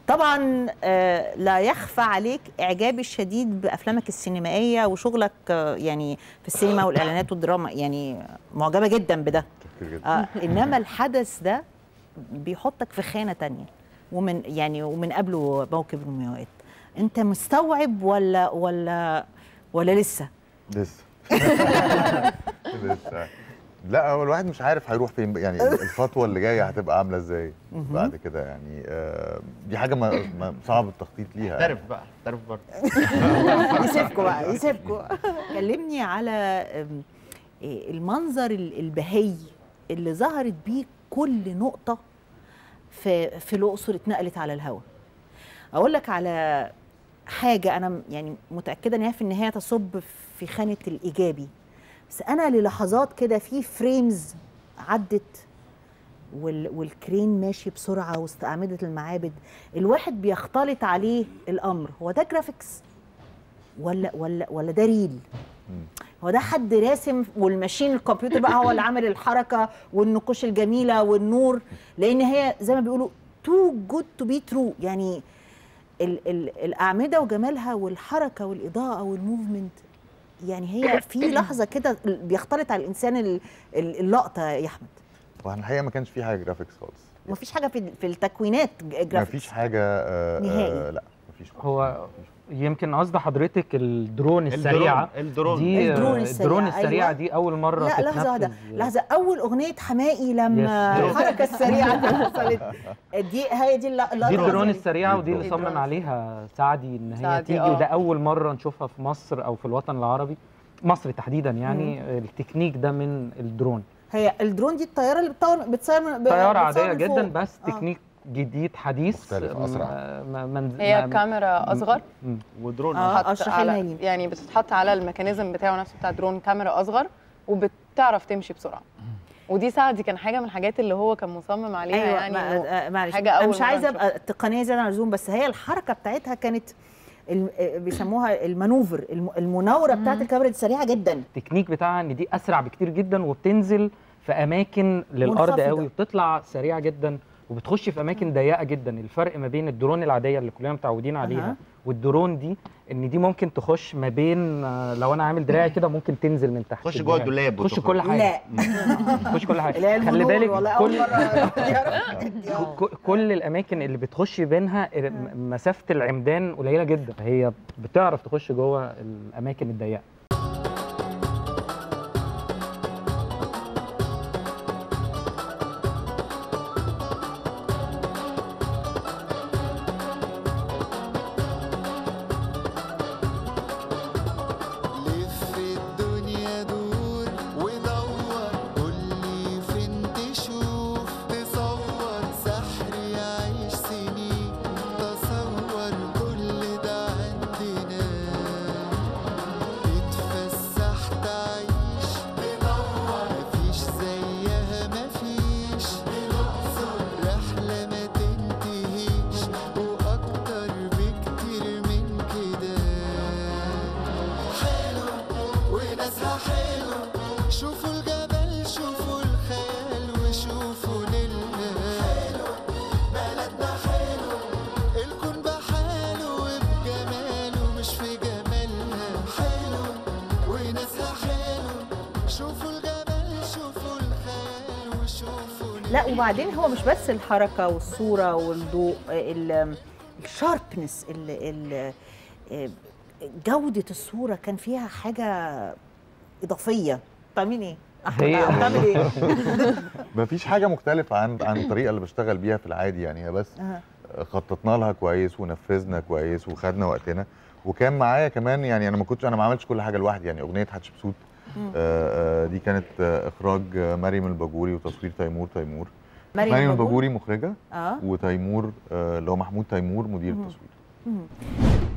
طبعا آه، لا يخفى عليك اعجابي الشديد بافلامك السينمائيه وشغلك آه، يعني في السينما والاعلانات والدراما يعني معجبه جدا بده كتير جدا آه انما الحدث ده بيحطك في خانه تانية ومن يعني ومن قبله موكب المومياوات انت مستوعب ولا ولا ولا لسه لسه لسه لا هو الواحد مش عارف هيروح فين يعني الخطوه اللي جايه هتبقى عامله ازاي بعد كده يعني آه، دي حاجه ما ما- صعب التخطيط ليها اعترف بقى اعترف برضه يسيبكوا بقى يسيبكوا كلمني على أم، إيه، المنظر ال- البهي اللي ظهرت بيه كل نقطة في في الأقصر اتنقلت على الهواء أقول لك على حاجة أنا م- يعني متأكدة إن هي في النهاية تصب في خانة الإيجابي بس أنا للحظات كده في فريمز عدت وال والكرين ماشي بسرعة وسط أعمدة المعابد الواحد بيختلط عليه الأمر هو ده جرافيكس ولا ولا ولا ده ريل هو ده حد راسم والماشين الكمبيوتر بقى هو اللي عامل الحركه والنقوش الجميله والنور لان هي زي ما بيقولوا تو جود تو بي ترو يعني ال ال الاعمده وجمالها والحركه والاضاءه والموفمنت يعني هي في لحظه كده بيختلط على الانسان ال- ال- اللقطه يا احمد واحنا الحقيقه ما كانش في حاجه جرافيكس خالص مفيش حاجه في في التكوينات ج- ما جرافيكس فيش حاجه آه، آه، نهائي. لا ما فيش هو يمكن قصد حضرتك الدرون السريعه الدرون دي الدرون آه، السريعة، الدرون السريعه أيوة. دي اول مره لا لحظه واحده تتنفذ. لحظه اول اغنيه حمائي لما Yes. الحركه السريعه دي وصلت دي هي دي اللق- اللقطه دي الدرون اللي- السريعه ودي اللي الدرون صمم عليها سعدي ان هي سعدي، تيجي آه. وده اول مره نشوفها في مصر او في الوطن العربي مصر تحديدا يعني التكنيك ده من الدرون هي الدرون دي الطياره اللي بتصور بتصور من- طياره بتصور عاديه من فوق. جدا بس آه. تكنيك جديد حديث مختلف، أسرع. ما- ما- من هي ما- كاميرا اصغر مم. ودرون آه. بتتحط اشرحي على لنا ليه. يعني بتتحط على الميكانيزم بتاعه نفسه بتاع درون كاميرا اصغر وبتعرف تمشي بسرعه ودي سعدي كان حاجه من الحاجات اللي هو كان مصمم عليها ايوه يعني ما- إنه آه، معلش حاجة انا أول مش مرة عايزه نشوفها. ابقى تقنيه زياده عن اللزوم بس هي الحركه بتاعتها كانت الم- آه، بيسموها المانوفر الم- المناوره بتاعت الكاميرا دي سريعه جدا التكنيك بتاعها ان دي اسرع بكتير جدا وبتنزل في اماكن للارض منخفضة. قوي وبتطلع سريعه جدا وبتخش في اماكن ضيقه جدا الفرق ما بين الدرون العاديه اللي كلنا متعودين عليها أها. والدرون دي ان دي ممكن تخش ما بين آه، لو انا عامل دراعي كده ممكن تنزل من تحت تخش جوه الدراع. الدولاب تخش وتخرج. كل حاجه لا تخش كل حاجه اللي هي خلي المنور بالك والله اول كل مره ك- كل الاماكن اللي بتخش بينها م- مسافه العمدان قليله جدا هي بتعرف تخش جوه الاماكن الضيقه لف الدنيا دور ودور قولي فين تشوف تصور سحر يعيش سنين تصور كل ده عندنا تتفسح تعيش تنور مفيش زيها مفيش الأقصر رحلة ما تنتهيش وأكتر بكتير من كده حلو وناسها حلو شوفوا الجبل شوفوا الخيال وشوفوا نيلنا حلو بلدنا حلو الكون بحاله وبجماله مش في جمالها حلو وناسها حلو شوفوا الجبل شوفوا الخيال وشوفوا لا وبعدين هو مش بس الحركه والصوره والضوء ال- الشاربنس ال ال جوده الصوره كان فيها حاجه اضافيه بتعملين ايه؟ احمد هي- بتعمل ايه؟ ما فيش حاجه مختلفه عن عن الطريقه اللي بشتغل بيها في العادي يعني هي بس أها. خططنا لها كويس ونفذنا كويس وخدنا وقتنا وكان معايا كمان يعني انا ما كنتش انا ما عملتش كل حاجه لوحدي يعني اغنيه حتشبسوت مم. آه، آه، دي كانت آه، اخراج آه، مريم الباجوري وتصوير تيمور تيمور مريم مريم الباجوري؟ الباجوري مخرجه اه وتيمور آه، اللي هو محمود تيمور مدير مم. التصوير مم.